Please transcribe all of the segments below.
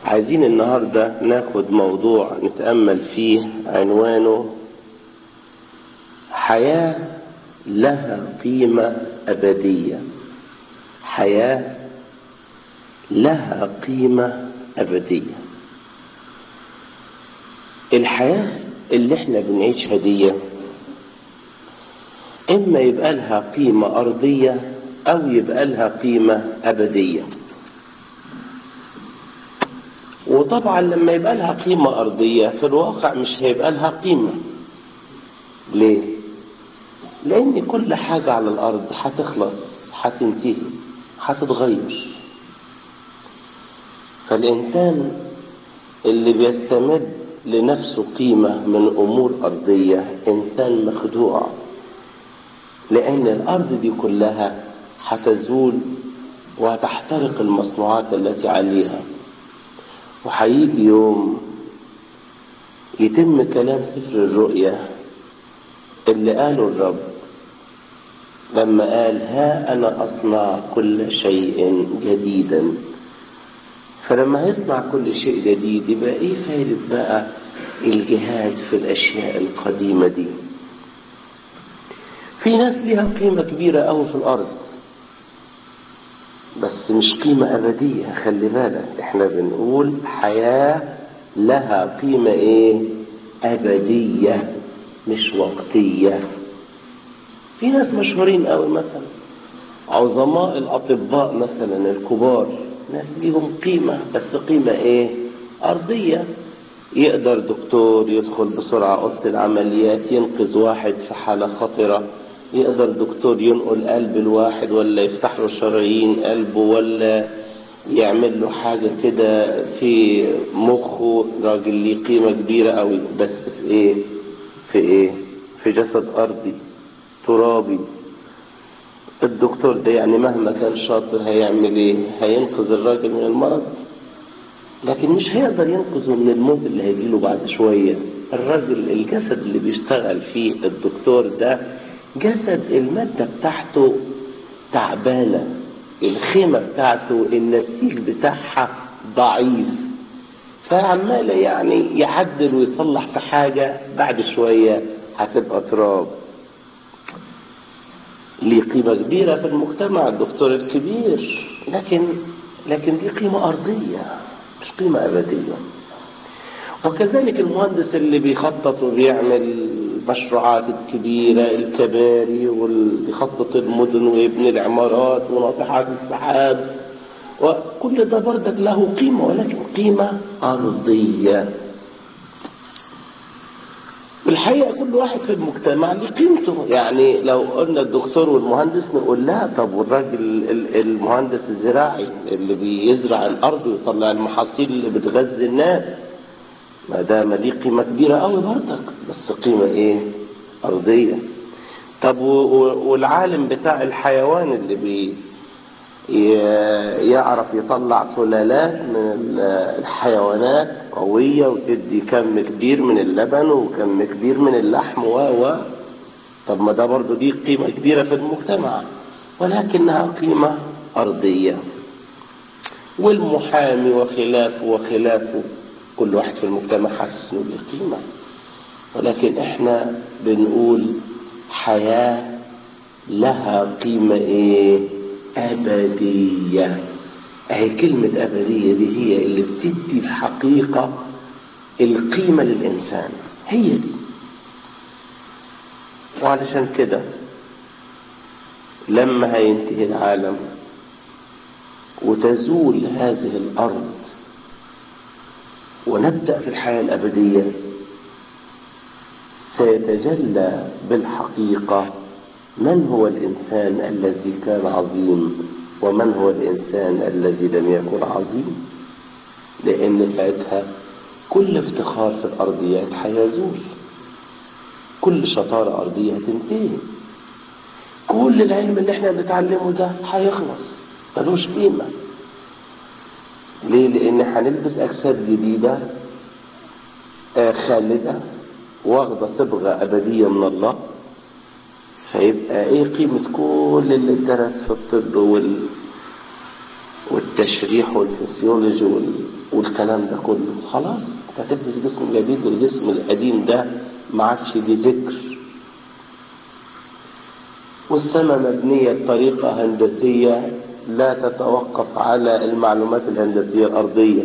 عايزين النهاردة ناخد موضوع نتأمل فيه عنوانه حياة لها قيمة أبدية حياة لها قيمة أبدية الحياة اللي احنا بنعيشها دي إما يبقى لها قيمة أرضية أو يبقى لها قيمة أبدية وطبعا لما يبقى لها قيمة أرضية في الواقع مش هيبقى لها قيمة ليه؟ لأن كل حاجة على الأرض هتخلص هتنتهي هتتغير فالإنسان اللي بيستمد لنفسه قيمة من أمور أرضية إنسان مخدوع لأن الأرض دي كلها هتزول وهتحترق المصنوعات التي عليها وهيجي يوم يتم كلام سفر الرؤيا اللي قاله الرب لما قال ها أنا أصنع كل شيء جديدا فلما هيصنع كل شيء جديد يبقى ايه فايدة بقى الجهاد في الأشياء القديمة دي في ناس ليها قيمة كبيرة أوي في الأرض بس مش قيمة أبدية خلي بالك احنا بنقول حياة لها قيمة ايه أبدية مش وقتية في ناس مشهورين قوي مثلا عظماء الأطباء مثلا الكبار ناس ليهم قيمة بس قيمة ايه أرضية يقدر دكتور يدخل بسرعة أوضة العمليات ينقذ واحد في حالة خطرة يقدر دكتور ينقل قلب الواحد ولا يفتح له شرايين قلبه ولا يعمل له حاجة كده في مخه راجل ليه قيمة كبيرة قوي بس في ايه في ايه في جسد أرضي ترابي الدكتور ده يعني مهما كان شاطر هيعمل ايه هينقذ الراجل من المرض لكن مش هيقدر ينقذه من الموت اللي هيجيله بعد شوية الراجل الجسد اللي بيشتغل فيه الدكتور ده جسد المادة بتاعته تعبانة الخيمة بتاعته النسيج بتاعها ضعيف فعمال يعني يعدل ويصلح في حاجة بعد شوية هتبقى تراب ليه قيمة كبيرة في المجتمع الدكتور الكبير لكن لكن دي قيمة أرضية مش قيمة أبدية وكذلك المهندس اللي بيخطط وبيعمل المشروعات الكبيرة الكباري واللي يخطط المدن ويبني العمارات وناطحات السحاب وكل ده بردك له قيمة ولكن قيمة أرضية الحقيقة كل واحد في المجتمع له قيمته يعني لو قلنا الدكتور والمهندس نقول لا طب والراجل المهندس الزراعي اللي بيزرع الأرض ويطلع المحاصيل اللي بتغذي الناس ما ده ليه قيمة كبيرة قوي برضك بس قيمة ايه أرضية طب والعالم بتاع الحيوان اللي بي يعرف يطلع سلالات من الحيوانات قوية وتدي كم كبير من اللبن وكم كبير من اللحم و و طب ما ده برضه دي قيمة كبيرة في المجتمع ولكنها قيمة أرضية والمحامي وخلافه وخلافه كل واحد في المجتمع حاسس انه له قيمة ولكن احنا بنقول حياة لها قيمة ايه أبدية أهي كلمة أبدية دي هي اللي بتدي الحقيقة القيمة للإنسان هي دي وعلشان كده لما هينتهي العالم وتزول هذه الأرض ونبدأ في الحياة الأبدية سيتجلى بالحقيقة من هو الإنسان الذي كان عظيم ومن هو الإنسان الذي لم يكن عظيم لأن ساعتها كل افتخار في الأرضيات هيزول كل شطارة أرضية هتنتهي كل العلم اللي احنا بنتعلمه ده هيخلص ملوش قيمة ليه؟ لأن هنلبس أجساد جديدة خالدة واخدة صبغة أبدية من الله فيبقى ايه قيمة كل اللي اتدرس في الطب وال... التشريح والفسيولوجي وال... والكلام ده كله خلاص انت هتبني جسم جديد والجسم القديم ده ما عادش ليه ذكر والسماء مبنية بطريقة هندسية لا تتوقف على المعلومات الهندسية الأرضية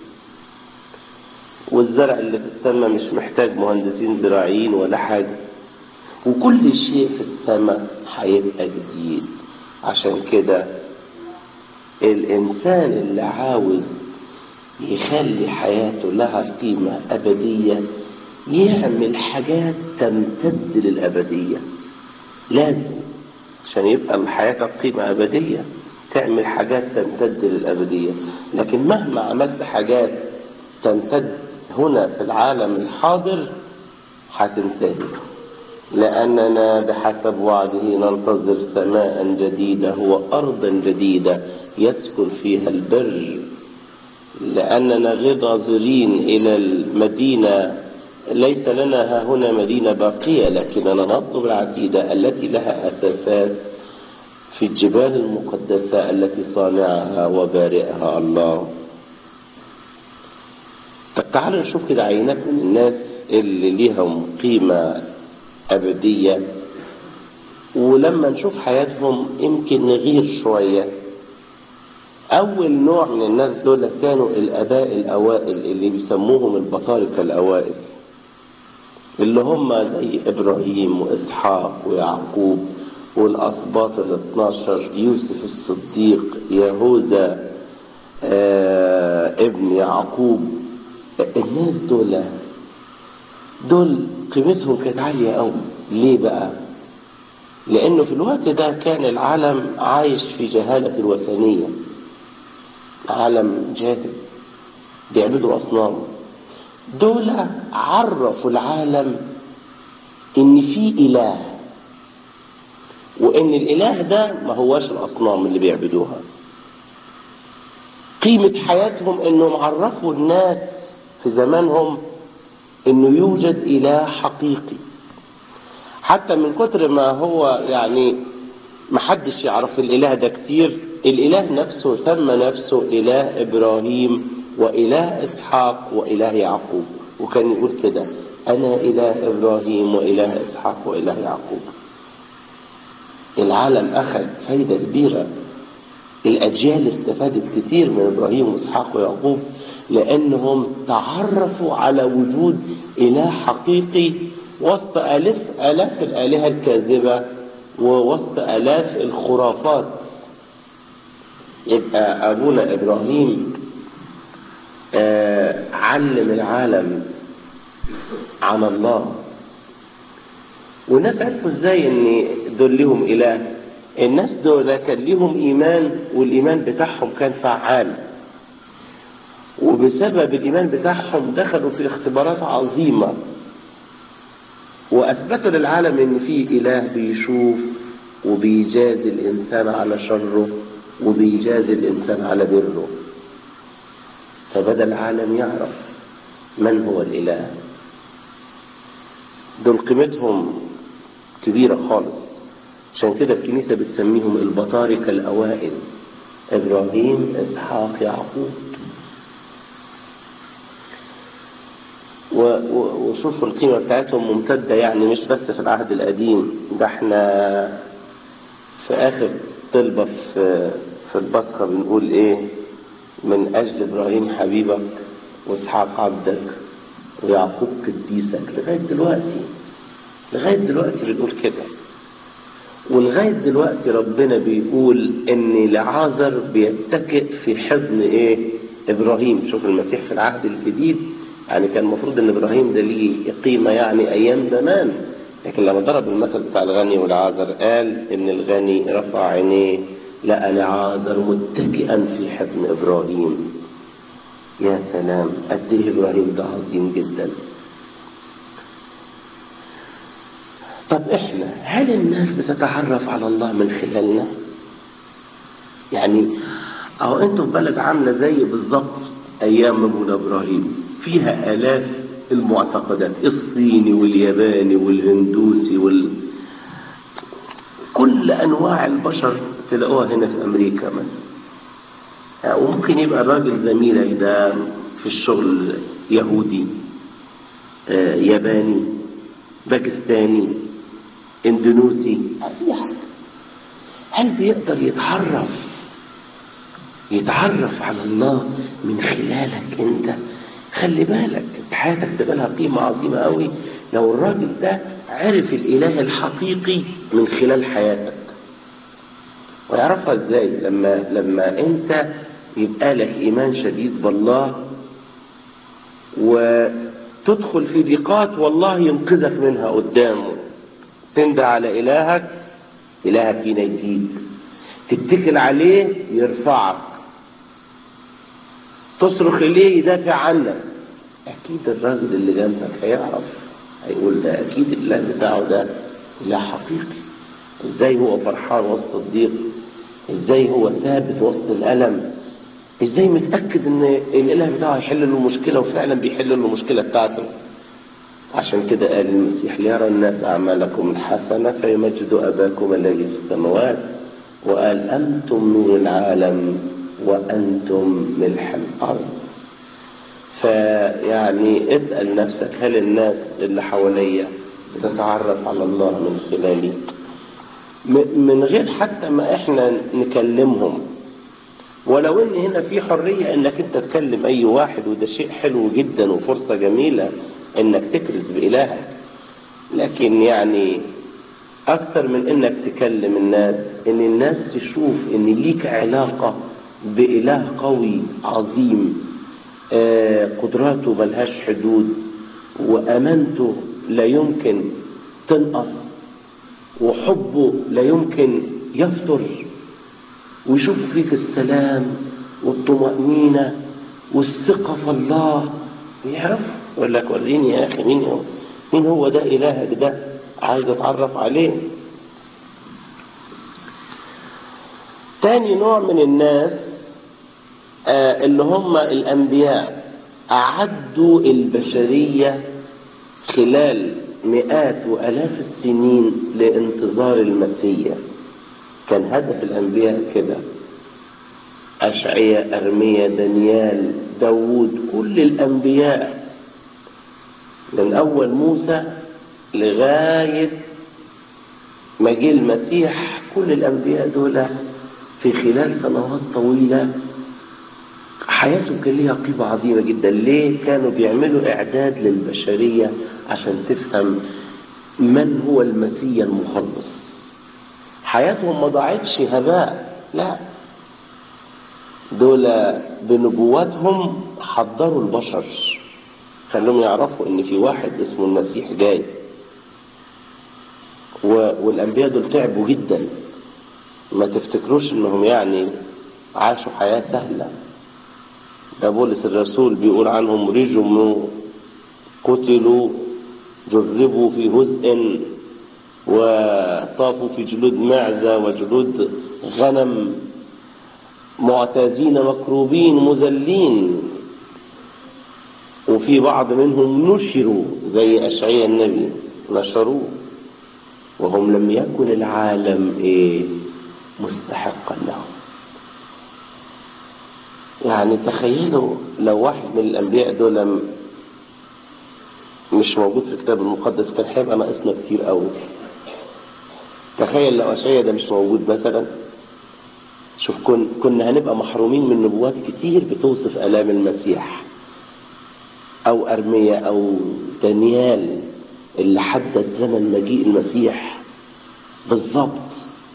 والزرع اللي في السماء مش محتاج مهندسين زراعيين ولا حاجة وكل شيء في السماء هيبقى جديد عشان كده الإنسان اللي عاوز يخلي حياته لها قيمة أبدية يعمل حاجات تمتد للأبدية لازم عشان يبقى حياتك قيمة أبدية تعمل حاجات تمتد للأبدية لكن مهما عملت حاجات تمتد هنا في العالم الحاضر هتنتهي لأننا بحسب وعده ننتظر سماء جديدة وأرضا جديدة يسكن فيها البر لأننا غير ناظرين إلى المدينة ليس لنا ها هنا مدينة باقية لكننا نطلب العتيدة التي لها أساسات في الجبال المقدسة التي صانعها وبارئها الله طب تعالوا نشوف كده عينات من الناس اللي ليهم قيمة أبدية ولما نشوف حياتهم يمكن نغير شوية أول نوع من الناس دول كانوا الآباء الأوائل اللي بيسموهم البطاركة الأوائل اللي هم زي إبراهيم وإسحاق ويعقوب والأسباط ال 12 يوسف الصديق يهوذا آه ابن يعقوب الناس دول دول قيمتهم كانت عالية قوي ليه بقى؟ لأنه في الوقت ده كان العالم عايش في جهالة الوثنية عالم جاهل بيعبدوا أصنام دول عرفوا العالم إن في إله وإن الإله ده ما هواش الأصنام اللي بيعبدوها قيمة حياتهم إنهم عرفوا الناس في زمانهم إنه يوجد إله حقيقي حتى من كتر ما هو يعني محدش يعرف الإله ده كتير الإله نفسه سمى نفسه إله إبراهيم وإله إسحاق وإله يعقوب وكان يقول كده أنا إله إبراهيم وإله إسحاق وإله يعقوب العالم أخذ فايدة كبيرة الأجيال استفادت كتير من إبراهيم وإسحاق ويعقوب لأنهم تعرفوا على وجود إله حقيقي وسط آلاف آلاف الآلهة الكاذبة ووسط آلاف الخرافات يبقى أبونا إبراهيم آه علم العالم عن الله والناس عرفوا ازاي ان دول ليهم اله الناس دول كان ليهم ايمان والايمان بتاعهم كان فعال وبسبب الايمان بتاعهم دخلوا في اختبارات عظيمه واثبتوا للعالم ان في اله بيشوف وبيجازي الانسان على شره وبيجازي الانسان على بره فبدا العالم يعرف من هو الاله دول قيمتهم كبيره خالص عشان كده الكنيسه بتسميهم البطاركه الاوائل ابراهيم اسحاق يعقوب وشوفوا القيمة بتاعتهم ممتدة يعني مش بس في العهد القديم ده احنا في آخر طلبة في في البصخة بنقول ايه من أجل إبراهيم حبيبك وإسحاق عبدك ويعقوب قديسك لغاية دلوقتي لغاية دلوقتي بنقول كده ولغاية دلوقتي ربنا بيقول إن لعازر بيتكئ في حضن إيه؟ إبراهيم شوف المسيح في العهد الجديد يعني كان المفروض ان ابراهيم ده ليه قيمه يعني ايام زمان لكن لما ضرب المثل بتاع الغني والعازر قال ان الغني رفع عينيه لقى لعازر متكئا في حضن ابراهيم يا سلام قد ايه ابراهيم ده عظيم جدا طب احنا هل الناس بتتعرف على الله من خلالنا يعني اهو انتوا في بلد عامله زي بالظبط ايام ابونا ابراهيم فيها آلاف المعتقدات الصيني والياباني والهندوسي وال... كل أنواع البشر تلاقوها هنا في أمريكا مثلا وممكن يبقى الراجل زميلك ده في الشغل يهودي آه، ياباني باكستاني اندونوسي أي حاجة هل بيقدر يتعرف يتعرف على الله من خلالك انت خلي بالك انت حياتك تبقى لها قيمة عظيمة قوي لو الراجل ده عرف الإله الحقيقي من خلال حياتك ويعرفها ازاي لما لما انت يبقى لك ايمان شديد بالله وتدخل في ضيقات والله ينقذك منها قدامه تندى على الهك الهك ينجيك تتكل عليه يرفعك تصرخ اليه يدافع عنك اكيد الراجل اللي جنبك هيعرف هيقول ده اكيد الاله بتاعه ده اله حقيقي ازاي هو فرحان وسط الضيق ازاي هو ثابت وسط الالم ازاي متاكد ان الاله بتاعه هيحل له المشكله وفعلا بيحل له المشكله بتاعته عشان كده قال المسيح ليرى الناس اعمالكم الحسنه فيمجدوا اباكم الذي في السماوات وقال انتم نور العالم وانتم ملح الارض فيعني اسال نفسك هل الناس اللي حواليا بتتعرف على الله من خلالي من غير حتى ما احنا نكلمهم ولو ان هنا في حرية انك انت تكلم اي واحد وده شيء حلو جدا وفرصة جميلة انك تكرز بإلهك لكن يعني اكتر من انك تكلم الناس ان الناس تشوف ان ليك علاقة بإله قوي عظيم آه قدراته ملهاش حدود وامانته لا يمكن تنقص وحبه لا يمكن يفتر ويشوفوا فيك السلام والطمأنينة والثقة في الله يعرف يقول لك وريني يا أخي مين هو مين هو ده إلهك ده عايز أتعرف عليه تاني نوع من الناس آه اللي هم الأنبياء أعدوا البشرية خلال مئات وآلاف السنين لانتظار المسيح كان هدف الأنبياء كده أشعية أرمية دانيال داوود كل الأنبياء من أول موسى لغاية ما جه المسيح كل الأنبياء دول في خلال سنوات طويلة حياتهم كان ليها قيمة عظيمة جدا ليه كانوا بيعملوا إعداد للبشرية عشان تفهم من هو المسيح المخلص حياتهم ما ضاعتش هباء لا دول بنبواتهم حضروا البشر خلوهم يعرفوا ان في واحد اسمه المسيح جاي والانبياء دول تعبوا جدا ما تفتكروش انهم يعني عاشوا حياة سهلة ده بولس الرسول بيقول عنهم رجموا قتلوا جربوا في هزء وطافوا في جلود معزة وجلود غنم معتازين مكروبين مذلين وفي بعض منهم نشروا زي أشعياء النبي نشروه وهم لم يكن العالم إيه مستحقا لهم يعني تخيلوا لو واحد من الأنبياء دول مش موجود في الكتاب المقدس كان هيبقى ناقصنا كتير قوي تخيل لو أشعياء ده مش موجود مثلا شوف كن كنا هنبقى محرومين من نبوات كتير بتوصف آلام المسيح أو أرمية أو دانيال اللي حدد زمن مجيء المسيح بالظبط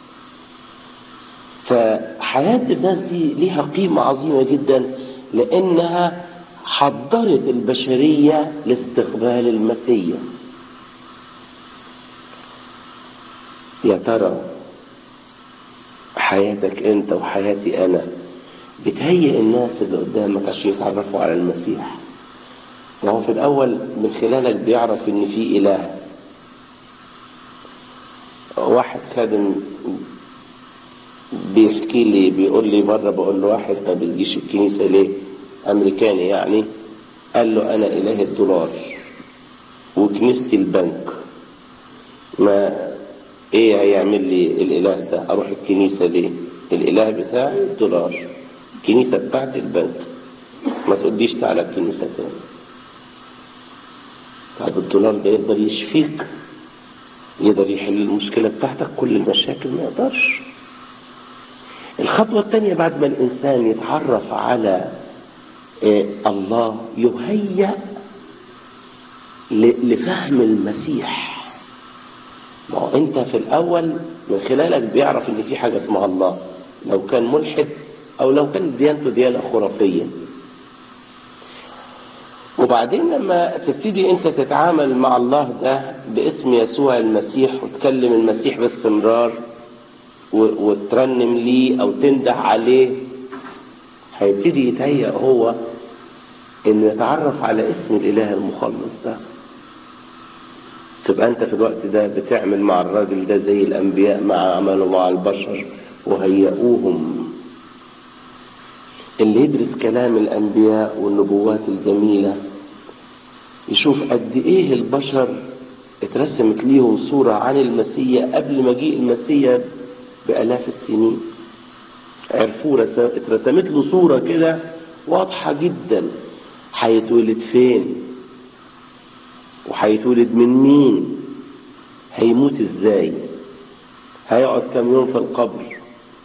فحياة الناس دي ليها قيمة عظيمة جدا لأنها حضرت البشرية لاستقبال المسيح يا ترى حياتك انت وحياتي انا بتهيئ الناس اللي قدامك عشان يتعرفوا على المسيح وهو في الاول من خلالك بيعرف ان في اله واحد خادم بيحكي لي بيقول لي مره بقول له واحد ما بتجيش الكنيسه ليه امريكاني يعني قال له انا اله الدولار وكنيستي البنك ما ايه هيعمل لي الاله ده اروح الكنيسه ليه الاله بتاعي الدولار الكنيسة بتاعت البنك ما تقوليش تعالى الكنيسة تاني طب الدولار ده يقدر يشفيك يقدر يحل المشكلة بتاعتك كل المشاكل ما يقدرش الخطوة الثانية بعد ما الإنسان يتعرف على إيه الله يهيأ لفهم المسيح ما هو انت في الاول من خلالك بيعرف ان في حاجه اسمها الله لو كان ملحد او لو كانت ديانته ديانه خرافيه وبعدين لما تبتدي انت تتعامل مع الله ده باسم يسوع المسيح وتكلم المسيح باستمرار وترنم ليه او تنده عليه هيبتدي يتهيأ هو انه يتعرف على اسم الاله المخلص ده تبقى انت في الوقت ده بتعمل مع الراجل ده زي الانبياء مع عملوا مع البشر وهيئوهم اللي يدرس كلام الانبياء والنبوات الجميله يشوف قد ايه البشر اترسمت ليهم صوره عن المسيا قبل مجيء المسيا بالاف السنين عرفوه اترسمت له صوره كده واضحه جدا هيتولد فين وهيتولد من مين هيموت ازاي هيقعد كم يوم في القبر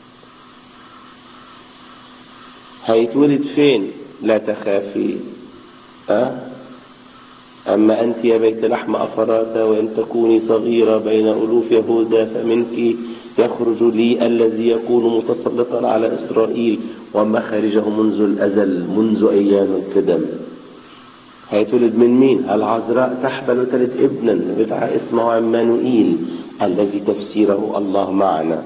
هيتولد فين لا تخافي أه؟ أما أنت يا بيت لحم أفراتا وإن تكوني صغيرة بين ألوف يهوذا فمنك يخرج لي الذي يكون متسلطا على إسرائيل ومخرجه منذ الأزل منذ أيام القدم هيتولد من مين العذراء تحبل وتلد ابنا بدعى اسمه عمانوئيل الذي تفسيره الله معنا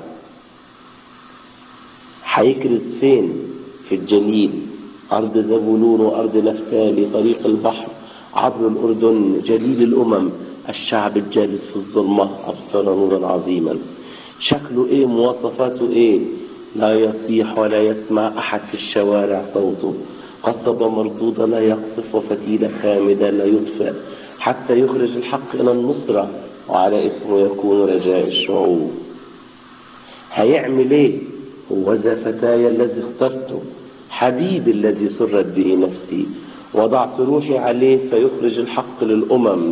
هيكرز فين في الجليل أرض زبولون وأرض نفتالي طريق البحر عبر الأردن جليل الأمم الشعب الجالس في الظلمة أبصر نورا عظيما شكله إيه مواصفاته إيه لا يصيح ولا يسمع أحد في الشوارع صوته قصبة مردودة لا يقصف وفتيلة خامدة لا يطفئ حتى يخرج الحق إلى النصرة وعلى اسمه يكون رجاء الشعوب هيعمل ايه هو ذا فتاي الذي اخترته حبيبي الذي سرت به نفسي وضعت روحي عليه فيخرج الحق للأمم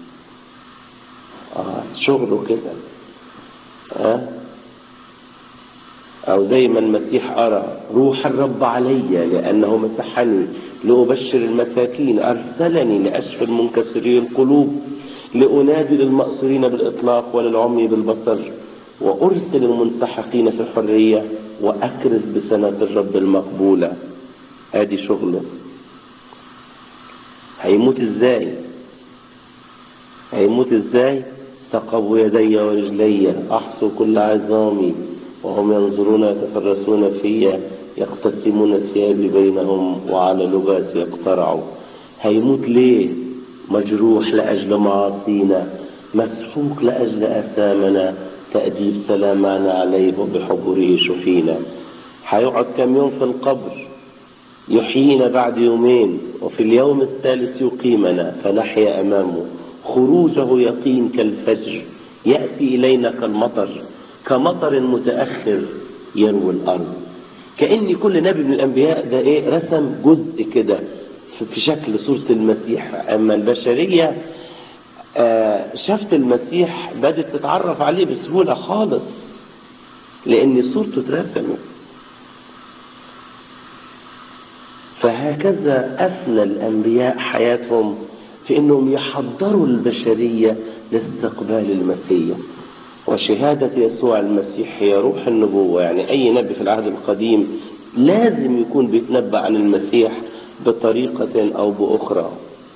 آه شغله كده آه أو زي ما المسيح أرى روح الرب علي لأنه مسحني لأبشر المساكين أرسلني لأشفي المنكسري القلوب لأنادي للمأسورين بالإطلاق وللعمي بالبصر وأرسل المنسحقين في الحرية وأكرز بسنة الرب المقبولة آدي شغله هيموت ازاي هيموت ازاي ثقبوا يدي ورجلي احصوا كل عظامي وهم ينظرون يتفرسون في يقتسمون ثيابي بينهم وعلى لباسي يقترعوا هيموت ليه مجروح لأجل معاصينا مسحوق لأجل أثامنا تأديب سلامنا عليه وبحبره شفينا هيقعد كم يوم في القبر يحيينا بعد يومين وفي اليوم الثالث يقيمنا فنحيا أمامه خروجه يقين كالفجر يأتي إلينا كالمطر كمطر متأخر يروي الأرض كأن كل نبي من الأنبياء ده إيه رسم جزء كده في شكل صورة المسيح أما البشرية آه شافت المسيح بدأت تتعرف عليه بسهولة خالص لأن صورته اترسمت فهكذا أفنى الأنبياء حياتهم في أنهم يحضروا البشرية لاستقبال المسيح وشهادة يسوع المسيح هي روح النبوة يعني أي نبي في العهد القديم لازم يكون بيتنبأ عن المسيح بطريقة أو بأخرى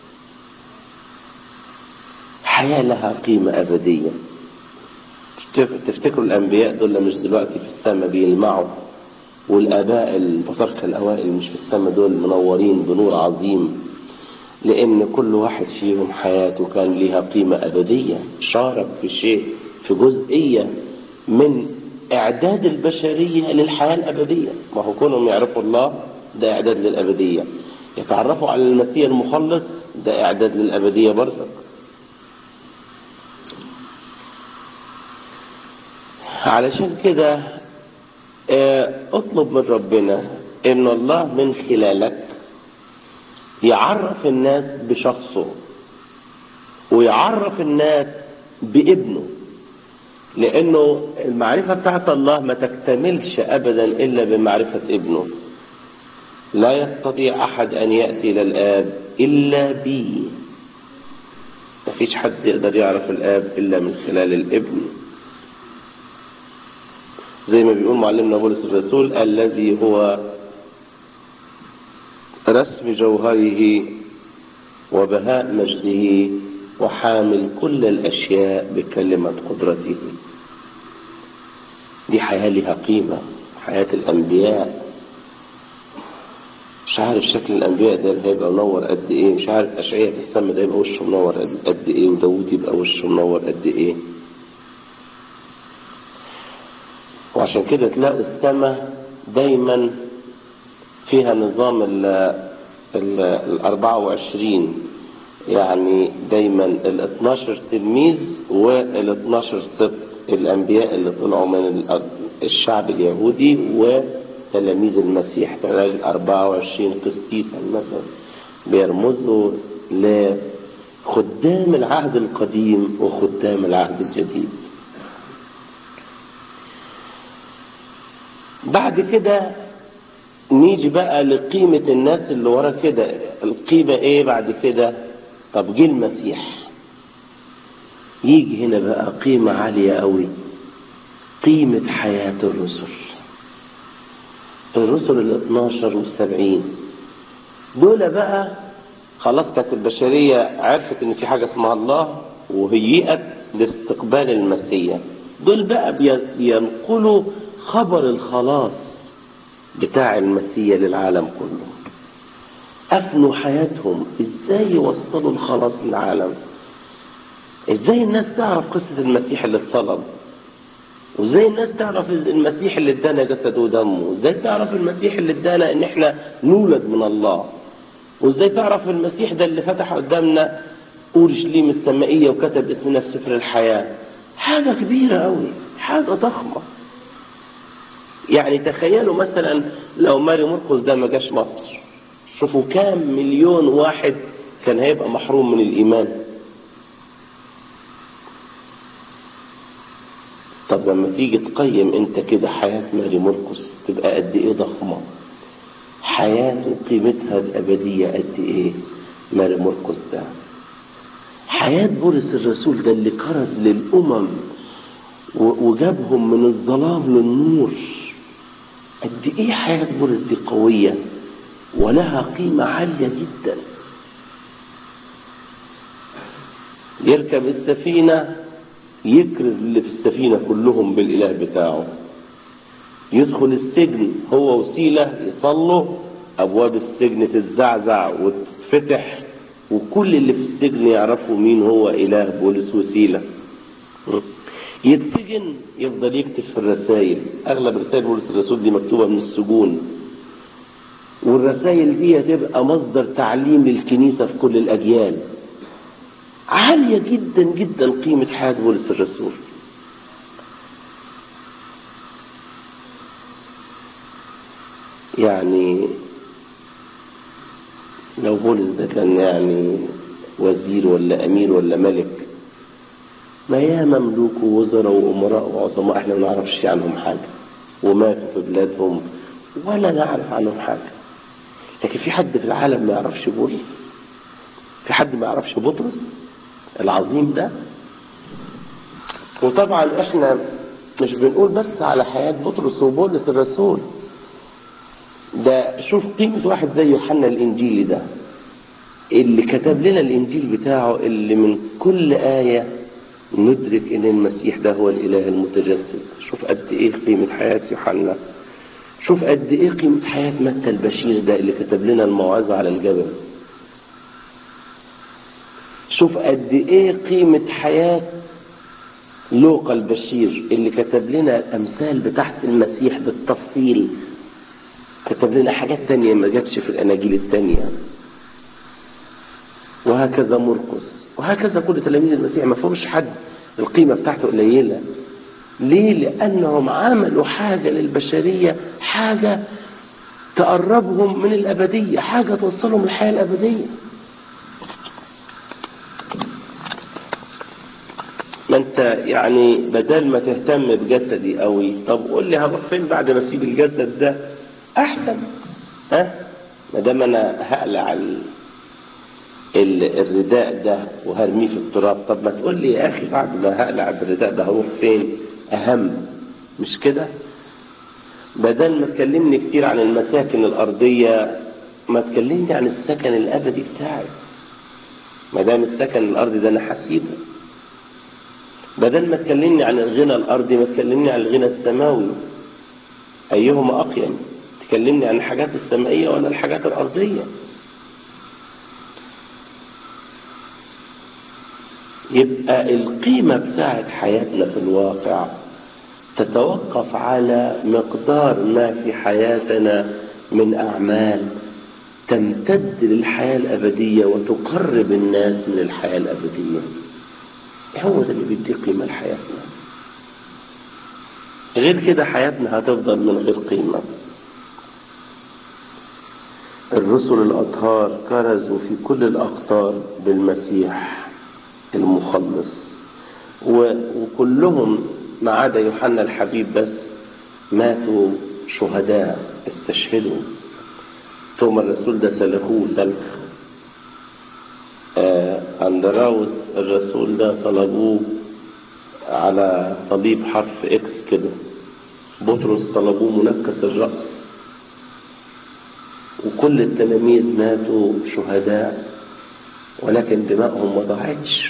حياة لها قيمة أبدية تفتكروا الأنبياء دول مش دلوقتي في السماء بيلمعوا والآباء البطاركة الأوائل مش في السماء دول منورين بنور عظيم لأن كل واحد فيهم حياته كان لها قيمة أبدية شارك في شيء في جزئية من إعداد البشرية للحياة الأبدية ما هو كونهم يعرفوا الله ده إعداد للأبدية يتعرفوا على المسيح المخلص ده إعداد للأبدية برضك علشان كده اطلب من ربنا ان الله من خلالك يعرف الناس بشخصه ويعرف الناس بابنه لانه المعرفة بتاعت الله ما تكتملش ابدا الا بمعرفة ابنه لا يستطيع احد ان يأتي الى الاب الا بي مفيش حد يقدر يعرف الاب الا من خلال الابن زي ما بيقول معلمنا بولس الرسول الذي هو رسم جوهره وبهاء مجده وحامل كل الأشياء بكلمة قدرته دي حياة لها قيمة حياة الأنبياء مش عارف شكل الأنبياء ده هيبقى منور قد إيه مش عارف أشعية السما ده يبقى وشه منور قد إيه وداود يبقى وشه منور قد إيه وعشان كده تلاقوا السماء دايما فيها نظام ال ال ال 24 يعني دايما ال 12 تلميذ وال 12 سبط الانبياء اللي طلعوا من الشعب اليهودي وتلاميذ المسيح تلاقي 24 قسيسا مثلا بيرمزوا لخدام العهد القديم وخدام العهد الجديد بعد كده نيجي بقى لقيمة الناس اللي ورا كده القيمة ايه بعد كده طب جه المسيح يجي هنا بقى قيمة عالية قوي قيمة حياة الرسل الرسل ال 12 والسبعين دول بقى خلاص كانت البشرية عرفت ان في حاجة اسمها الله وهيئت لاستقبال المسيح دول بقى بينقلوا خبر الخلاص بتاع المسيح للعالم كله أفنوا حياتهم إزاي يوصلوا الخلاص للعالم إزاي الناس تعرف قصة المسيح اللي اتصلب وإزاي الناس تعرف المسيح اللي ادانا جسده ودمه إزاي تعرف المسيح اللي ادانا إن إحنا نولد من الله وإزاي تعرف المسيح ده اللي فتح قدامنا أورشليم السمائية وكتب اسمنا في سفر الحياة حاجة كبيرة أوي حاجة ضخمة يعني تخيلوا مثلا لو ماري مرقس ده ما جاش مصر شوفوا كام مليون واحد كان هيبقى محروم من الإيمان طب لما تيجي تقيم انت كده حياة ماري مرقس تبقى قد ايه ضخمة حياة قيمتها الأبدية قد ايه ماري مرقس ده حياة بولس الرسول ده اللي كرز للأمم وجابهم من الظلام للنور قد ايه حياة بولس دي قوية ولها قيمة عالية جدا يركب السفينة يكرز اللي في السفينة كلهم بالإله بتاعه يدخل السجن هو وسيلة يصلوا أبواب السجن تتزعزع وتتفتح وكل اللي في السجن يعرفوا مين هو إله بولس وسيلة يتسجن يفضل يكتب في الرسائل اغلب رسائل بولس الرسول دي مكتوبه من السجون والرسائل دي هتبقى مصدر تعليم للكنيسه في كل الاجيال عاليه جدا جدا قيمه حياه بولس الرسول يعني لو بولس ده كان يعني وزير ولا امير ولا ملك ما يا مملوك ووزراء وامراء وعظماء احنا ما نعرفش عنهم حاجه وماتوا في بلادهم ولا نعرف عنهم حاجه لكن في حد في العالم ما يعرفش بولس في حد ما يعرفش بطرس العظيم ده وطبعا احنا مش بنقول بس على حياة بطرس وبولس الرسول ده شوف قيمة واحد زي يوحنا الإنجيلي ده اللي كتب لنا الإنجيل بتاعه اللي من كل آية ندرك ان المسيح ده هو الاله المتجسد شوف قد ايه قيمة حياة يوحنا شوف قد ايه قيمة حياة متى البشير ده اللي كتب لنا الموعظة على الجبل شوف قد ايه قيمة حياة لوقا البشير اللي كتب لنا الامثال بتاعت المسيح بالتفصيل كتب لنا حاجات تانية ما جاتش في الاناجيل التانية وهكذا مرقس وهكذا كل تلاميذ المسيح ما فيهمش حد القيمة بتاعته قليلة ليه؟ لأنهم عملوا حاجة للبشرية حاجة تقربهم من الأبدية حاجة توصلهم الحياة الأبدية ما انت يعني بدل ما تهتم بجسدي قوي طب قول لي هروح فين بعد ما اسيب الجسد ده احسن ها ما دام انا هقلع ال... ال... الرداء ده وهرميه في التراب طب ما تقول لي يا اخي بعد ما هقلع الرداء ده هروح فين اهم مش كده بدل ما تكلمني كتير عن المساكن الارضيه ما تكلمني عن السكن الابدي بتاعي ما دام السكن الارضي ده انا هسيبه بدل ما تكلمني عن الغنى الارضي ما تكلمني عن الغنى السماوي ايهما اقيم تكلمني عن الحاجات السمائيه ولا الحاجات الارضيه يبقى القيمه بتاعت حياتنا في الواقع تتوقف على مقدار ما في حياتنا من اعمال تمتد للحياه الابديه وتقرب الناس من الحياه الابديه هو ده اللي بيدي قيمة لحياتنا غير كده حياتنا هتفضل من غير قيمة الرسل الأطهار كرزوا في كل الأقطار بالمسيح المخلص وكلهم ما عدا يوحنا الحبيب بس ماتوا شهداء استشهدوا ثم الرسول ده سلكوه سلك أندراوس الرسول ده صلبوه على صليب حرف اكس كده بطرس صلبوه منكس الرأس وكل التلاميذ ماتوا شهداء ولكن دماءهم ما ضاعتش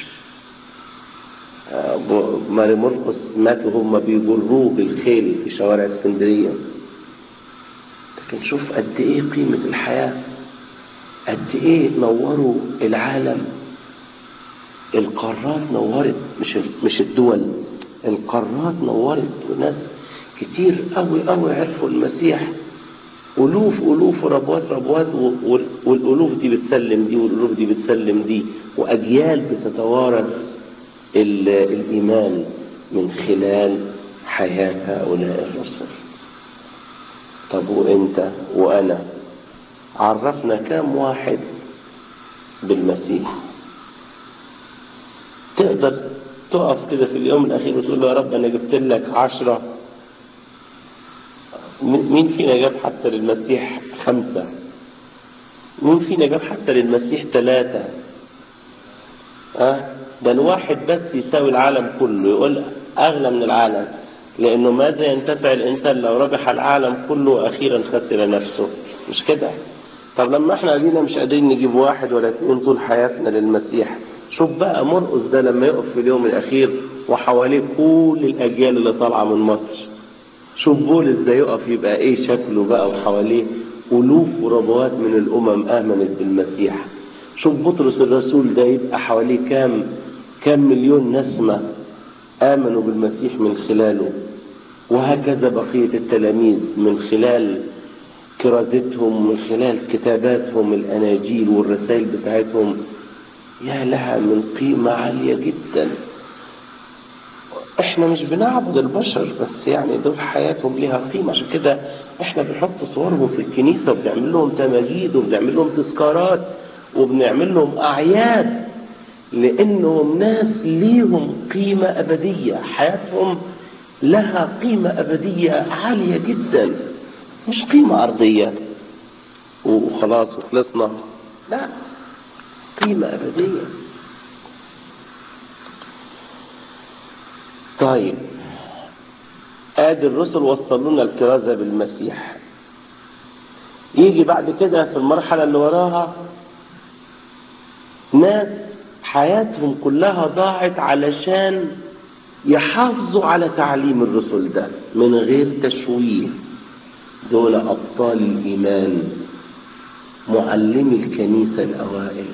ماري مرقس ماتوا هم بيجروه بالخيل في شوارع اسكندريه لكن شوف قد ايه قيمه الحياه قد ايه نوروا العالم القارات نورت مش مش الدول القارات نورت وناس كتير قوي قوي عرفوا المسيح الوف الوف وربوات ربوات والالوف دي بتسلم دي والالوف دي بتسلم دي واجيال بتتوارث الايمان من خلال حياه هؤلاء الرسل طب وانت وانا عرفنا كام واحد بالمسيح تقدر تقف كده في اليوم الأخير وتقول له يا رب أنا جبت لك عشرة مين فينا جاب حتى للمسيح خمسة مين فينا جاب حتى للمسيح ثلاثة أه؟ ده الواحد بس يساوي العالم كله يقول أغلى من العالم لأنه ماذا ينتفع الإنسان لو ربح العالم كله وأخيرا خسر نفسه مش كده طب لما احنا قاعدين مش قادرين نجيب واحد ولا اتنين طول حياتنا للمسيح شوف بقى مرقس ده لما يقف في اليوم الاخير وحواليه كل الاجيال اللي طالعه من مصر شوف بولس ده يقف يبقى ايه شكله بقى وحواليه الوف وربوات من الامم امنت بالمسيح شوف بطرس الرسول ده يبقى حواليه كام كام مليون نسمه امنوا بالمسيح من خلاله وهكذا بقيه التلاميذ من خلال كرازتهم من خلال كتاباتهم الاناجيل والرسائل بتاعتهم يا لها من قيمة عالية جدا احنا مش بنعبد البشر بس يعني دول حياتهم ليها قيمة عشان كده احنا بنحط صورهم في الكنيسة وبنعمل لهم تماجيد وبنعمل لهم تذكارات وبنعمل لهم أعياد لأنهم ناس ليهم قيمة أبدية حياتهم لها قيمة أبدية عالية جدا مش قيمة أرضية وخلاص وخلصنا لا قيمة أبدية طيب ادي الرسل وصلوا لنا الكرازة بالمسيح يجي بعد كده في المرحلة اللي وراها ناس حياتهم كلها ضاعت علشان يحافظوا على تعليم الرسل ده من غير تشويه دول أبطال الإيمان معلمي الكنيسة الأوائل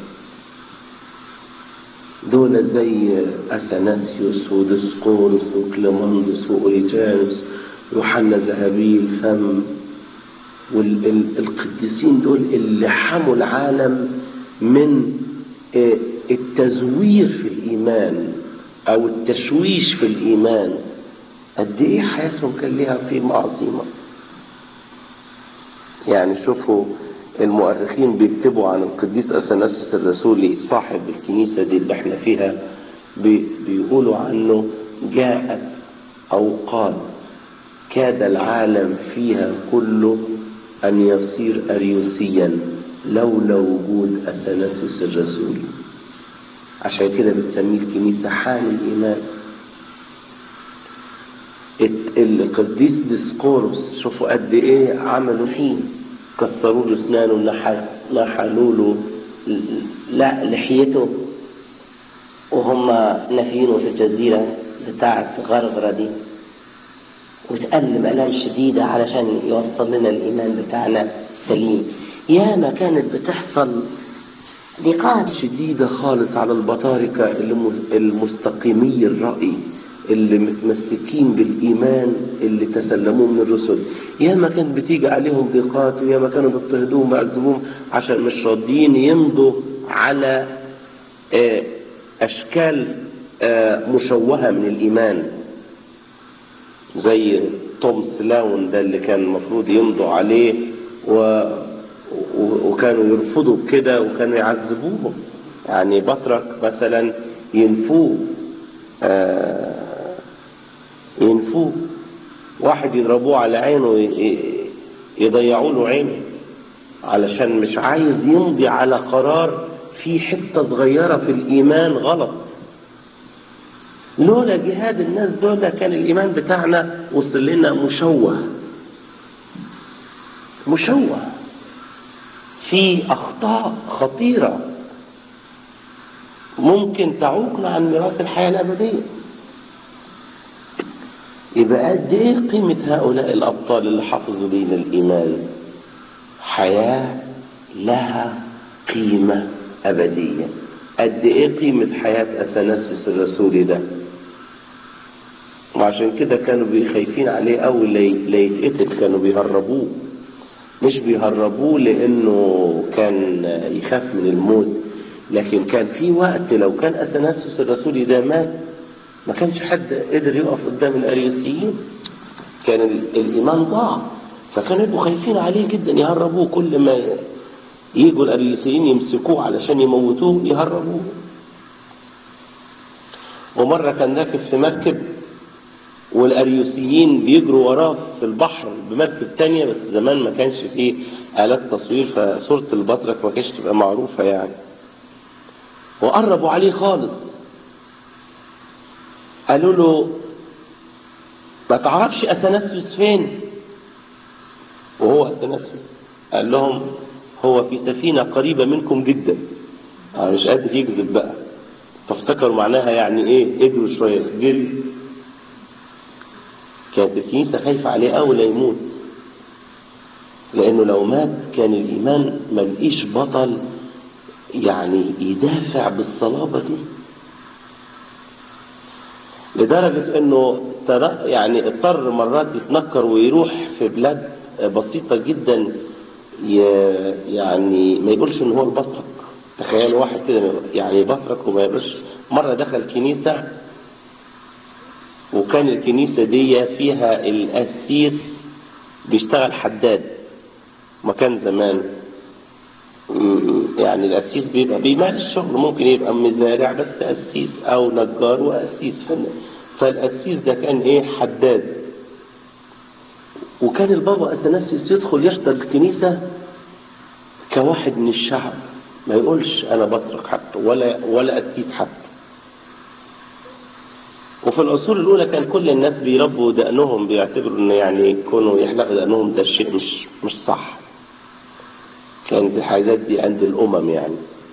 دول زي أثناسيوس ودسقورس وكليمندس وأوريجانس يوحنا ذهبي الفم والقديسين دول اللي حموا العالم من التزوير في الإيمان أو التشويش في الإيمان قد إيه حياتهم كان ليها قيمة عظيمة يعني شوفوا المؤرخين بيكتبوا عن القديس اثناسيوس الرسولي صاحب الكنيسه دي اللي احنا فيها بي بيقولوا عنه جاءت اوقات كاد العالم فيها كله ان يصير اريوسيا لولا وجود اثناسيوس الرسولي عشان كده بتسميه الكنيسه حال الايمان القديس ديسقورس شوفوا قد ايه عملوا فيه كسروا له اسنانه نحلوا له لا لحيته وهم نافينه في الجزيرة بتاعة غرغرة دي وتقلب آلام شديدة علشان يوصل لنا الإيمان بتاعنا سليم ياما كانت بتحصل ضيقات شديدة خالص على البطاركة المستقيمي الرأي اللي متمسكين بالإيمان اللي تسلموه من الرسل ياما كانت بتيجي عليهم ضيقات وياما كانوا بيضطهدوهم ويعذبوهم عشان مش راضيين يمضوا على أشكال مشوهة من الإيمان زي توم سلاون ده اللي كان المفروض يمضوا عليه و... وكانوا يرفضوا كده وكانوا يعذبوهم يعني بطرك مثلا ينفوه ينفوه واحد يضربوه على عينه يضيعوا له عينه علشان مش عايز يمضي على قرار في حتة صغيرة في الإيمان غلط لولا جهاد الناس دول كان الإيمان بتاعنا وصل لنا مشوه مشوه في أخطاء خطيرة ممكن تعوقنا عن ميراث الحياة الأبدية يبقى قد ايه قيمة هؤلاء الأبطال اللي حفظوا لينا الإيمان حياة لها قيمة أبدية قد ايه قيمة حياة أثناسيوس الرسولي ده وعشان كده كانوا بيخايفين عليه أول لا يتقتل كانوا بيهربوه مش بيهربوه لأنه كان يخاف من الموت لكن كان في وقت لو كان أثناسيوس الرسولي ده مات ما كانش حد قدر يقف قدام الاريوسيين كان الايمان ضاع فكانوا يبقوا خايفين عليه جدا يهربوه كل ما يجوا الاريوسيين يمسكوه علشان يموتوه يهربوه ومرة كان راكب في مركب والاريوسيين بيجروا وراه في البحر بمركب تانية بس زمان ما كانش فيه آلات تصوير فصورة البطرك ما كانتش تبقى معروفة يعني وقربوا عليه خالص قالوا له ما تعرفش اثناسيوس فين وهو اثناسيوس قال لهم هو في سفينة قريبة منكم جدا أنا مش قادر يكذب بقى فافتكروا معناها يعني ايه اجروا شوية جري كانت الكنيسة خايفة عليه أوي لا يموت لأنه لو مات كان الإيمان ملقيش بطل يعني يدافع بالصلابة دي لدرجة انه يعني اضطر مرات يتنكر ويروح في بلاد بسيطة جدا يعني ما يقولش ان هو البطرك تخيل واحد كده يعني بطرك وما يقولش مرة دخل كنيسة وكان الكنيسة دي فيها القسيس بيشتغل حداد مكان زمان يعني القسيس بيبقى بيمارس شغل ممكن يبقى مزارع بس قسيس او نجار وقسيس فالقسيس ده كان ايه حداد وكان البابا اثناسيوس يدخل يحضر الكنيسه كواحد من الشعب ما يقولش انا بترك حتى ولا ولا قسيس حتى وفي العصور الاولى كان كل الناس بيربوا دقنهم بيعتبروا ان يعني يكونوا يحلقوا دقنهم ده شيء مش مش صح كانت الحاجات دي عند الامم يعني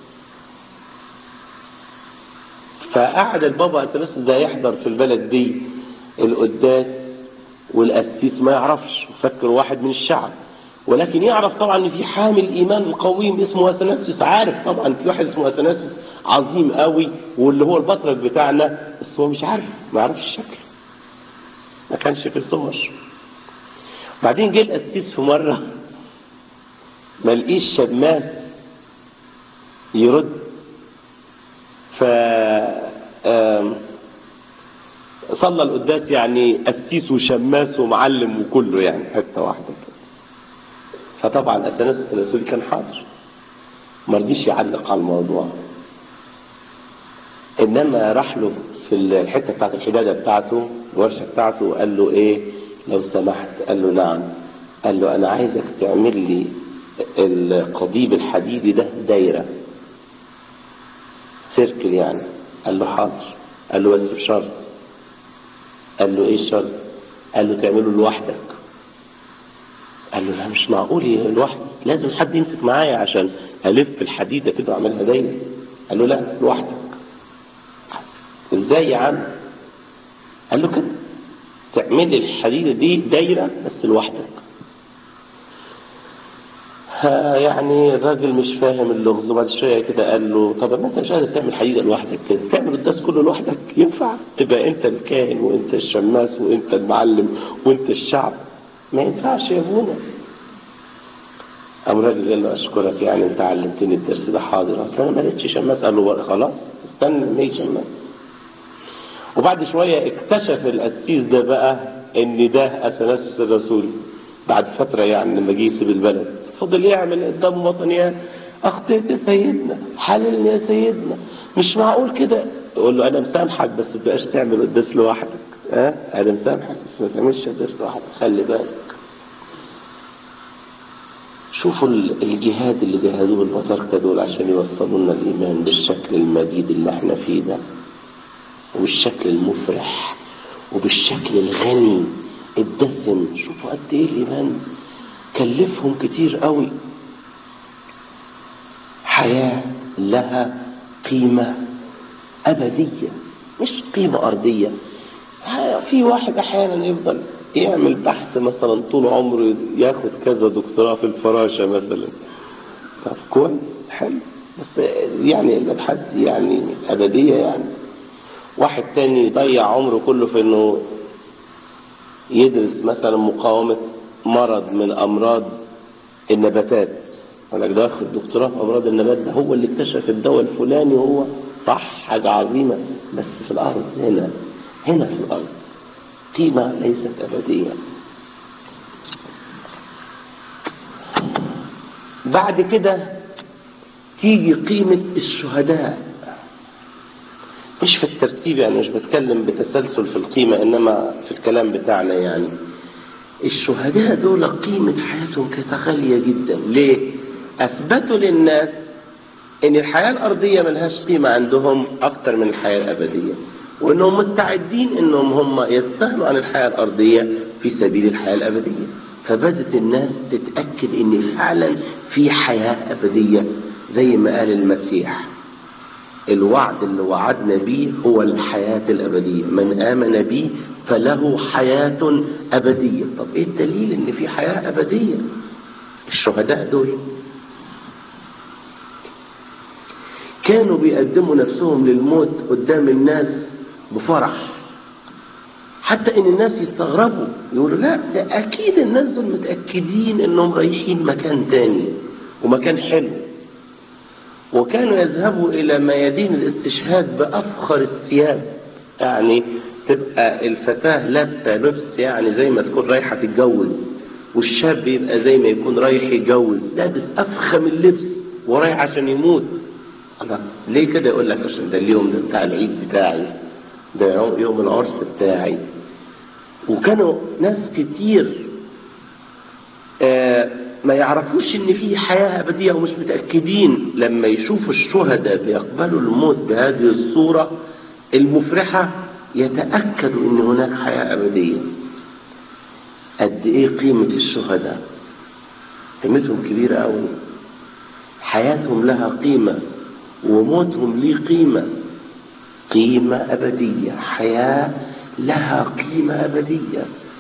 فقعد البابا اثناسيوس ده يحضر في البلد دي القداس والقسيس ما يعرفش فكر واحد من الشعب ولكن يعرف طبعا ان في حامل ايمان القويم اسمه اثناسيوس عارف طبعا في واحد اسمه اثناسيوس عظيم قوي واللي هو البطرك بتاعنا بس هو مش عارف ما يعرفش شكله ما كانش في الصور بعدين جه القسيس في مره ما لقيش شماس يرد ف صلى القداس يعني قسيس وشماس ومعلم وكله يعني حته واحده كده فطبعا اثناسيوس الرسول كان حاضر ما رضيش يعلق على الموضوع انما راح له في الحته بتاعت الحداده بتاعته الورشه بتاعته قال له ايه لو سمحت قال له نعم قال له انا عايزك تعمل لي القضيب الحديدي ده دايره سيركل يعني قال له حاضر قال له بس بشرط قال له ايه الشرط قال له تعمله لوحدك قال له لا مش معقول لوحدي لازم حد يمسك معايا عشان الف الحديده كده واعملها دايره قال له لا لوحدك ازاي يا عم قال له كده تعمل لي الحديده دي دايره بس لوحدك ها يعني الراجل مش فاهم اللغز وبعد شويه كده قال له طب ما انت مش قادر تعمل حديده لوحدك كده تعمل الدرس كله لوحدك ينفع تبقى انت الكاهن وانت الشماس وانت المعلم وانت الشعب ما ينفعش يا ابونا قام الراجل قال له اشكرك يعني انت علمتني الدرس ده حاضر اصل انا ما لقيتش شماس قال له خلاص استنى ما يجي شماس وبعد شويه اكتشف القسيس ده بقى ان ده اثناسيوس الرسول بعد فتره يعني لما جه يسيب البلد فضل يعمل قدام وطنيات اخطيت يا سيدنا حللني يا سيدنا مش معقول كده يقول له انا مسامحك بس ما تبقاش تعمل قداس لوحدك ها أه؟ انا مسامحك بس ما تعملش قداس لوحدك خلي بالك شوفوا الجهاد اللي جهدوه البطاركة دول عشان يوصلوا لنا الإيمان بالشكل المجيد اللي احنا فيه ده وبالشكل المفرح وبالشكل الغني الدسم شوفوا قد ايه الإيمان كلفهم كتير قوي حياة لها قيمة أبدية مش قيمة أرضية في واحد أحيانا يفضل يعمل بحث مثلا طول عمره ياخد كذا دكتوراه في الفراشة مثلا طب كويس حلو بس يعني الأبحاث دي يعني أبدية يعني واحد تاني يضيع عمره كله في إنه يدرس مثلا مقاومة مرض من أمراض النباتات يقول لك ده واخد دكتوراه في أمراض النبات ده هو اللي اكتشف الدواء الفلاني وهو صح حاجة عظيمة بس في الأرض هنا هنا في الأرض قيمة ليست أبدية بعد كده تيجي قيمة الشهداء مش في الترتيب يعني مش بتكلم بتسلسل في القيمة إنما في الكلام بتاعنا يعني الشهداء دول قيمة حياتهم كانت غالية جدا ليه؟ أثبتوا للناس إن الحياة الأرضية ملهاش قيمة عندهم أكتر من الحياة الأبدية وانهم مستعدين انهم هم يستغنوا عن الحياه الارضيه في سبيل الحياه الابديه فبدت الناس تتاكد ان فعلا في حياه ابديه زي ما قال المسيح الوعد اللي وعدنا بيه هو الحياه الابديه من امن بي فله حياه ابديه طب ايه الدليل ان في حياه ابديه الشهداء دول كانوا بيقدموا نفسهم للموت قدام الناس بفرح حتى ان الناس يستغربوا يقولوا لا ده اكيد الناس دول متاكدين انهم رايحين مكان تاني ومكان حلو وكانوا يذهبوا الى ميادين الاستشهاد بافخر الثياب يعني تبقى الفتاه لابسه لبس يعني زي ما تكون رايحه تتجوز والشاب يبقى زي ما يكون رايح يتجوز لابس افخم اللبس ورايح عشان يموت الله ليه كده يقول لك عشان ده اليوم ده بتاع العيد بتاعي ده يوم العرس بتاعي وكانوا ناس كتير آه ما يعرفوش ان في حياة ابدية ومش متأكدين لما يشوفوا الشهداء بيقبلوا الموت بهذه الصورة المفرحة يتأكدوا ان هناك حياة ابدية قد ايه قيمة الشهداء قيمتهم كبيرة قوي حياتهم لها قيمة وموتهم ليه قيمة قيمة أبدية حياة لها قيمة أبدية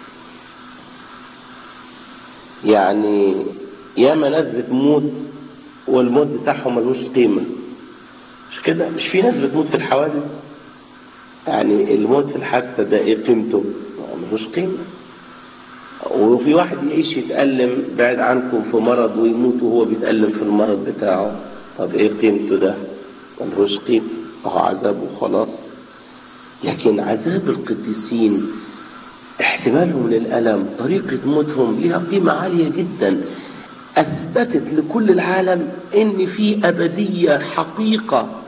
يعني ياما ناس بتموت والموت بتاعهم ملوش قيمة مش كده مش في ناس بتموت في الحوادث يعني الموت في الحادثة ده ايه قيمته ملوش قيمة وفي واحد يعيش يتألم بعد عنكم في مرض ويموت وهو بيتألم في المرض بتاعه طب ايه قيمته ده ملوش قيمة اهو عذاب وخلاص لكن عذاب القديسين احتمالهم للألم طريقة موتهم لها قيمة عالية جدا اثبتت لكل العالم ان في ابديه حقيقه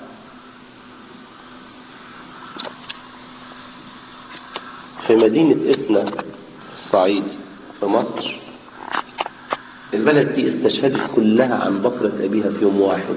في مدينه اسنا الصعيد في مصر البلد دي استشهدت كلها عن بكرة أبيها في يوم واحد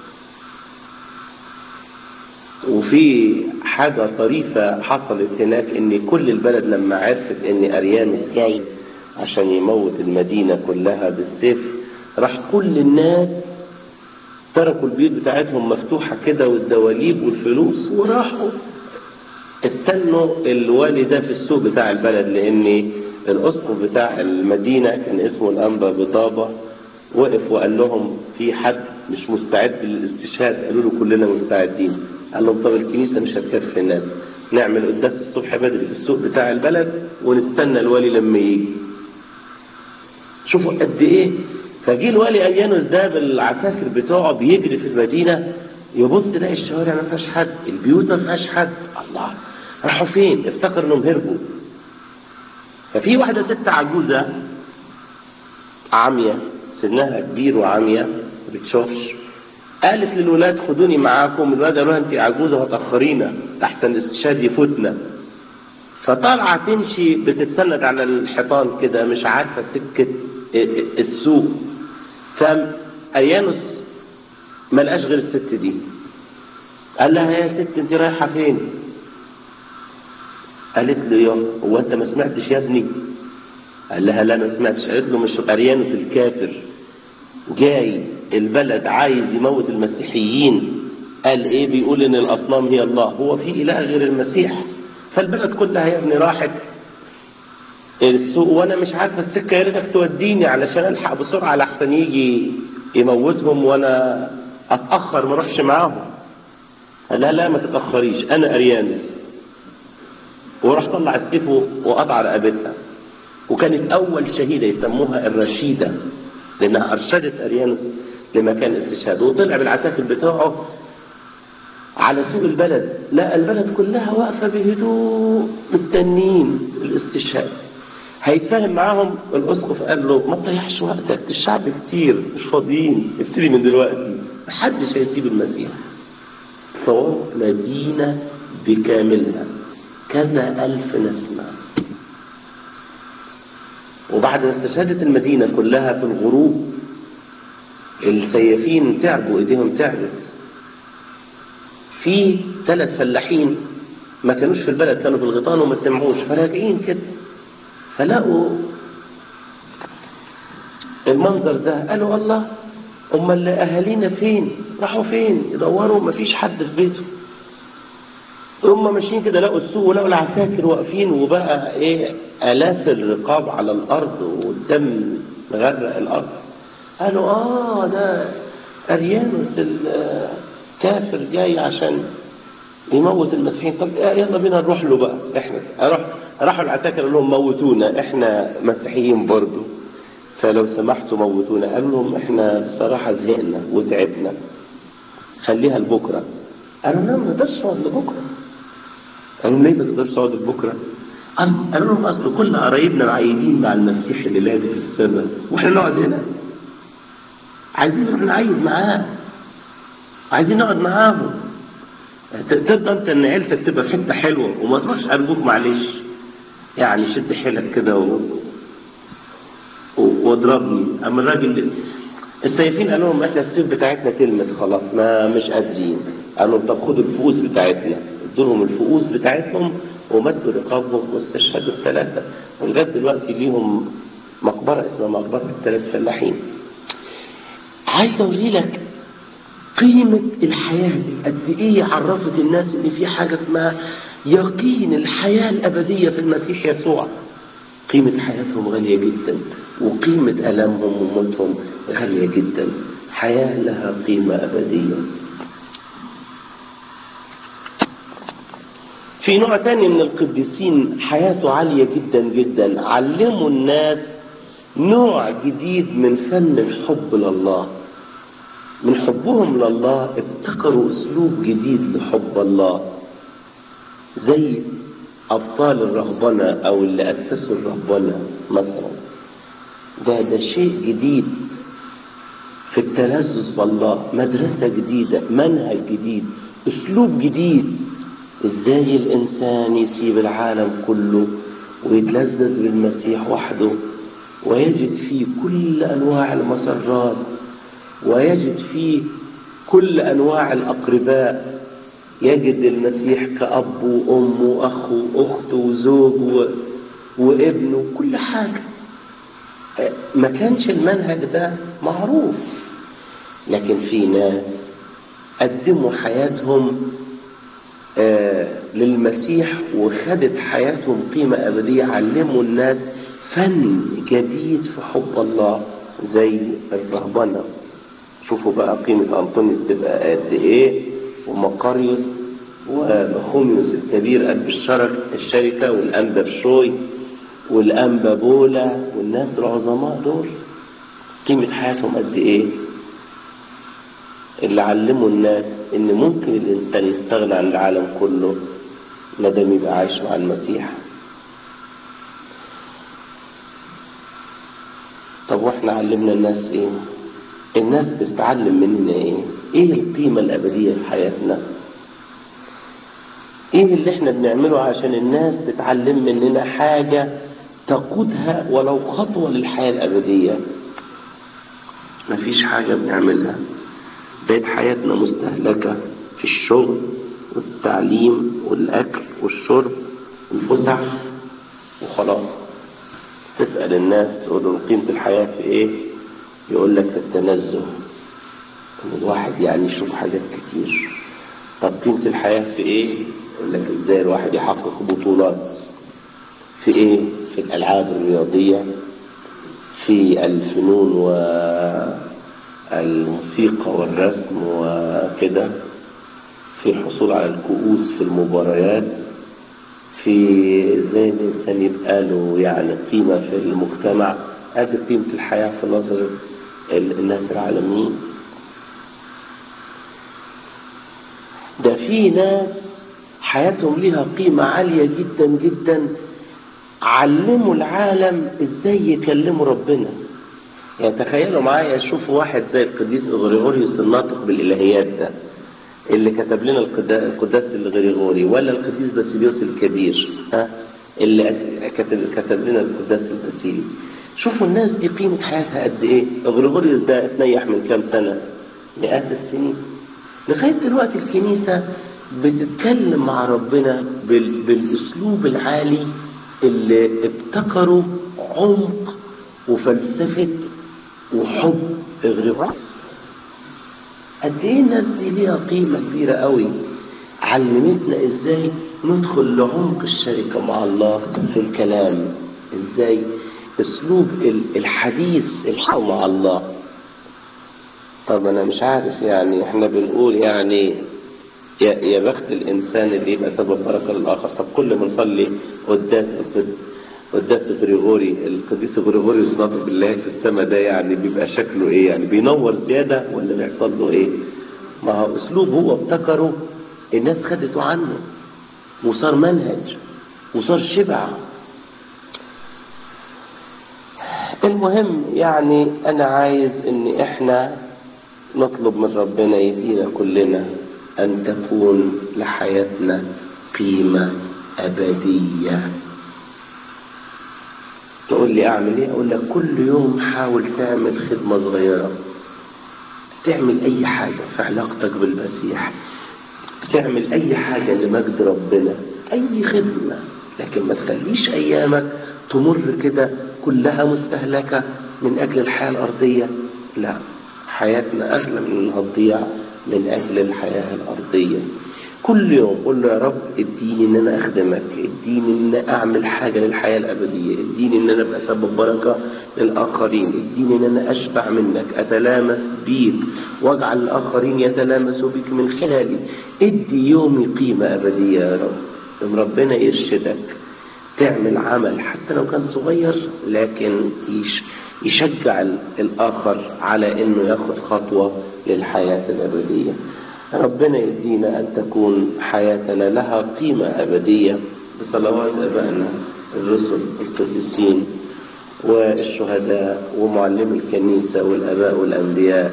وفي حاجة طريفة حصلت هناك إن كل البلد لما عرفت إن أريانوس جاي عشان يموت المدينة كلها بالسيف راح كل الناس تركوا البيوت بتاعتهم مفتوحة كده والدواليب والفلوس وراحوا استنوا الوالي ده في السوق بتاع البلد لأن الاسقف بتاع المدينه كان اسمه الانبا بطابه وقف وقال لهم في حد مش مستعد للاستشهاد قالوا له كلنا مستعدين قال لهم طب الكنيسه مش هتكفي الناس نعمل قداس الصبح بدري في السوق بتاع البلد ونستنى الوالي لما يجي شوفوا قد ايه فجي الوالي اليانوس ده بالعساكر بتوعه بيجري في المدينه يبص يلاقي الشوارع ما فيهاش حد البيوت ما فيهاش حد الله راحوا فين افتكر انهم هربوا ففي واحدة ست عجوزة عامية سنها كبير وعامية ما بتشوفش قالت للولاد خدوني معاكم الولاد قالوا لها انت عجوزة وهتأخرينا احسن الاستشهاد يفوتنا فطالعة تمشي بتتسند على الحيطان كده مش عارفة سكة السوق فأريانوس ما لقاش غير الست دي قال لها يا ست انت رايحة فين قالت له يوم هو انت ما سمعتش يا ابني قال لها لا ما سمعتش قالت له مش اريانوس الكافر جاي البلد عايز يموت المسيحيين قال ايه بيقول ان الاصنام هي الله هو في اله غير المسيح فالبلد كلها يا ابني راحت السوق وانا مش عارفه السكه يا ريتك توديني علشان الحق بسرعه لحسن يجي يموتهم وانا اتاخر ما اروحش معاهم قال لا لا ما تتاخريش انا اريانوس وراح طلع السيف وقطع رقبتها وكانت اول شهيده يسموها الرشيده لانها ارشدت اريانوس لمكان الاستشهاد وطلع بالعساكر بتوعه على سوق البلد لا البلد كلها واقفه بهدوء مستنين الاستشهاد هيتفاهم معاهم الاسقف قال له ما تضيعش وقتك الشعب كتير مش فاضيين ابتدي من دلوقتي محدش هيسيب المسيح صور مدينه بكاملها كذا ألف نسمة وبعد ما استشهدت المدينة كلها في الغروب السيافين تعبوا ايديهم تعبت في ثلاث فلاحين ما كانوش في البلد كانوا في الغيطان وما سمعوش فراجعين كده فلقوا المنظر ده قالوا الله هم اللي اهالينا فين راحوا فين يدوروا ما فيش حد في بيته هم ماشيين كده لقوا السوق ولقوا العساكر واقفين وبقى ايه الاف الرقاب على الارض والدم مغرق الارض قالوا اه ده اريانوس الكافر جاي عشان يموت المسيحيين طب يلا بينا نروح له بقى احنا اروح راحوا العساكر قالوا لهم موتونا احنا مسيحيين برضه فلو سمحتوا موتونا قالوا لهم احنا الصراحه زهقنا وتعبنا خليها لبكره قالوا لا ما نقدرش نقعد لبكره قالوا ليه ما تقدرش تقعد بكره؟ قالوا لهم اصل كل قرايبنا معيدين مع المسيح اللي لابس السماء واحنا نقعد هنا عايزين نروح نعيد معاه عايزين نقعد معاهم ترضى انت ان عيلتك تبقى في حته حلوه وما تروحش ارجوك معلش يعني شد حيلك كده و... و... واضربني اما الراجل السيفين قالوا لهم احنا السيف بتاعتنا كلمه خلاص ما مش قادرين قالوا طب خدوا الفؤوس بتاعتنا ادولهم الفؤوس بتاعتهم ومدوا رقابهم واستشهدوا الثلاثه ولغايه دلوقتي ليهم مقبره اسمها مقبره الثلاث فلاحين عايز اوري لك قيمة الحياة دي قد ايه عرفت الناس ان في حاجة اسمها يقين الحياة الابدية في المسيح يسوع قيمة حياتهم غالية جدا وقيمة ألمهم وموتهم غالية جدا حياة لها قيمة أبدية في نوع تاني من القديسين حياته عالية جدا جدا علموا الناس نوع جديد من فن الحب لله من حبهم لله ابتكروا اسلوب جديد لحب الله زي ابطال الرهبنه او اللي اسسوا الرهبنه مثلا ده ده شيء جديد في التلذذ بالله مدرسة جديدة منهج جديد أسلوب جديد إزاي الإنسان يسيب العالم كله ويتلذذ بالمسيح وحده ويجد فيه كل أنواع المسرات ويجد فيه كل أنواع الأقرباء يجد المسيح كأب وأم وأخ وأخت وزوج و... وابن وكل حاجة ما كانش المنهج ده معروف لكن في ناس قدموا حياتهم آه للمسيح وخدت حياتهم قيمة أبدية علموا الناس فن جديد في حب الله زي الرهبنة شوفوا بقى قيمة أنطونيوس تبقى قد إيه ومقاريوس وبخوميوس الكبير قلب الشرك الشركة والأنبا بشوي والأنبا بولا والناس العظماء دول قيمة حياتهم قد إيه اللي علموا الناس إن ممكن الإنسان يستغنى عن العالم كله ما دام يبقى عايش مع المسيح طب واحنا علمنا الناس ايه الناس بتتعلم مننا ايه ايه القيمة الابدية في حياتنا ايه اللي احنا بنعمله عشان الناس تتعلم مننا حاجة تقودها ولو خطوة للحياة الابدية مفيش حاجة بنعملها بقت حياتنا مستهلكة في الشغل والتعليم والاكل والشرب والفسح وخلاص تسأل الناس تقول لهم قيمة الحياة في إيه؟ يقول لك في التنزه إن الواحد يعني يشوف حاجات كتير طب قيمة الحياة في إيه؟ يقول لك إزاي الواحد يحقق بطولات في إيه؟ في الألعاب الرياضية في الفنون والموسيقى والرسم وكده في الحصول على الكؤوس في المباريات في ازاي الانسان يبقى له يعني قيمه في المجتمع ادي قيمه الحياه في نظر الناس العالميين ده في ناس حياتهم ليها قيمة عالية جدا جدا علموا العالم ازاي يكلموا ربنا يعني تخيلوا معايا شوفوا واحد زي القديس غريغوريوس الناطق بالالهيات ده اللي كتب لنا القداس الغريغوري ولا القديس باسيليوس الكبير ها اللي كتب كتب لنا القداس الباسيلي شوفوا الناس دي قيمة حياتها قد ايه غريغوريوس ده اتنيح من كام سنة مئات السنين لغاية دلوقتي الكنيسة بتتكلم مع ربنا بال... بالاسلوب العالي اللي ابتكروا عمق وفلسفة وحب غريغوريوس قد ايه الناس دي ليها قيمة كبيرة قوي علمتنا ازاي ندخل لعمق الشركة مع الله في الكلام ازاي اسلوب الحديث الحق مع الله طب انا مش عارف يعني احنا بنقول يعني يا, يا بخت الانسان اللي يبقى سبب بركة للاخر طب كل ما نصلي قداس قداس غريغوري القديس غريغوري ناطق بالله في السماء ده يعني بيبقى شكله ايه يعني بينور زيادة ولا بيحصل له ايه ما هو اسلوب هو ابتكره الناس خدته عنه وصار منهج وصار شبع المهم يعني انا عايز ان احنا نطلب من ربنا يدينا كلنا ان تكون لحياتنا قيمة ابدية تقول لي اعمل ايه اقول لك كل يوم حاول تعمل خدمة صغيرة تعمل اي حاجة في علاقتك بالمسيح تعمل اي حاجة لمجد ربنا اي خدمة لكن ما تخليش ايامك تمر كده كلها مستهلكة من اجل الحياة الارضية لا حياتنا اغلى من انها تضيع من اجل الحياة الارضية كل يوم قول له يا رب اديني ان انا اخدمك اديني ان انا اعمل حاجه للحياه الابديه اديني ان انا ابقى سبب بركه للاخرين اديني ان انا اشبع منك اتلامس بيك واجعل الاخرين يتلامسوا بك من خلالي ادي يومي قيمه ابديه يا رب ان ربنا يرشدك تعمل عمل حتى لو كان صغير لكن يشجع الاخر على انه ياخد خطوه للحياه الابديه ربنا يدينا أن تكون حياتنا لها قيمة أبدية بصلوات أبائنا الرسل القديسين والشهداء ومعلمي الكنيسة والأباء والأنبياء